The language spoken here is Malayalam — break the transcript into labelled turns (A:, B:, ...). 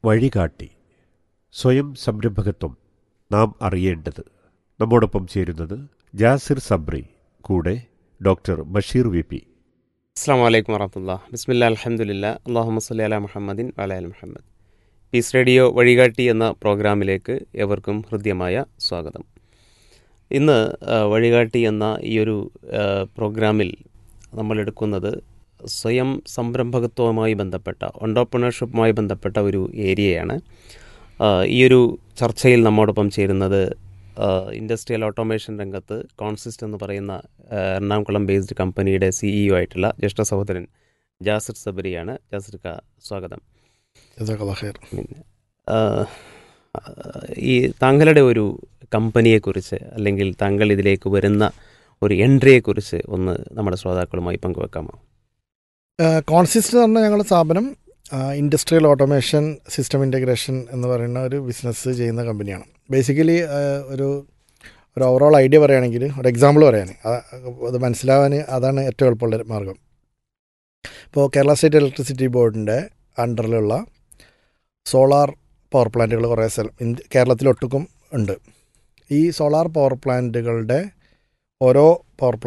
A: വഴികാട്ടി സ്വയം സംരംഭകത്വം നാം അറിയേണ്ടത് നമ്മോടൊപ്പം ചേരുന്നത് ജാസിർ സബ്രി കൂടെ ഡോക്ടർ ബഷീർ വി പി
B: അസ്സാം വലൈക്കും വറഹമുല്ല ബിസ്മില്ല അലഹമുല്ല അള്ളാഹു സല്ലി അല മുഹമ്മദിൻ വലയൽ മുഹമ്മദ് പീസ് റേഡിയോ വഴികാട്ടി എന്ന പ്രോഗ്രാമിലേക്ക് എവർക്കും ഹൃദ്യമായ സ്വാഗതം ഇന്ന് ആ, വഴികാട്ടി എന്ന ഈ ഒരു ആ, പ്രോഗ്രാമിൽ നമ്മൾ എടുക്കുന്നത് സ്വയം സംരംഭകത്വവുമായി ബന്ധപ്പെട്ട ഓണ്ടർപ്രണർഷിപ്പുമായി ബന്ധപ്പെട്ട ഒരു ഏരിയയാണ് ആ, ഈ ഒരു ചർച്ചയിൽ നമ്മോടൊപ്പം ചേരുന്നത് ആ, ഇൻഡസ്ട്രിയൽ ഓട്ടോമേഷൻ രംഗത്ത് കോൺസിസ്റ്റ് എന്ന് പറയുന്ന ആ, എറണാകുളം ബേസ്ഡ് കമ്പനിയുടെ സിഇഒ ആയിട്ടുള്ള ജ്യേഷ്ഠ സഹോദരൻ ജാസിർ സബരിയാണ് ജാസിർ ക സ്വാഗതം
C: ജസാക്കല്ലാ ഖൈർ
B: പിന്നെ ആ, ഈ താങ്കളുടെ ഒരു കമ്പനിയെക്കുറിച്ച് അല്ലെങ്കിൽ താങ്കൾ ഇതിലേക്ക് വരുന്ന ഒരു എൻട്രിയെക്കുറിച്ച് ഒന്ന് നമ്മുടെ ശ്രോതാക്കളുമായി പങ്കുവെക്കാമോ
C: കോൺസിസ്റ്റ് എന്ന് പറഞ്ഞാൽ ഞങ്ങളുടെ സ്ഥാപനം ഇൻഡസ്ട്രിയൽ ഓട്ടോമേഷൻ സിസ്റ്റം ഇൻ്റഗ്രേഷൻ എന്ന് പറയുന്ന ഒരു ബിസിനസ് ചെയ്യുന്ന കമ്പനിയാണ് ബേസിക്കലി ഒരു ഒരു ഓവറോൾ ഐഡിയ പറയുകയാണെങ്കിൽ ഒരു എക്സാമ്പിൾ പറയാൻ ആ- അത് മനസ്സിലാവാൻ അതാണ് ഏറ്റവും എളുപ്പമുള്ള ഒരു മാർഗം ഇപ്പോൾ കേരള സ്റ്റേറ്റ് ഇലക്ട്രിസിറ്റി ബോർഡിൻ്റെ അണ്ടറിലുള്ള സോളാർ പവർ പ്ലാന്റുകൾ കുറേ സ്ഥലം ഇന്ത്യ കേരളത്തിലൊട്ടുക്കും ഉണ്ട് ഈ സോളാർ പവർ പ്ലാന്റുകളുടെ ഓരോ പവർ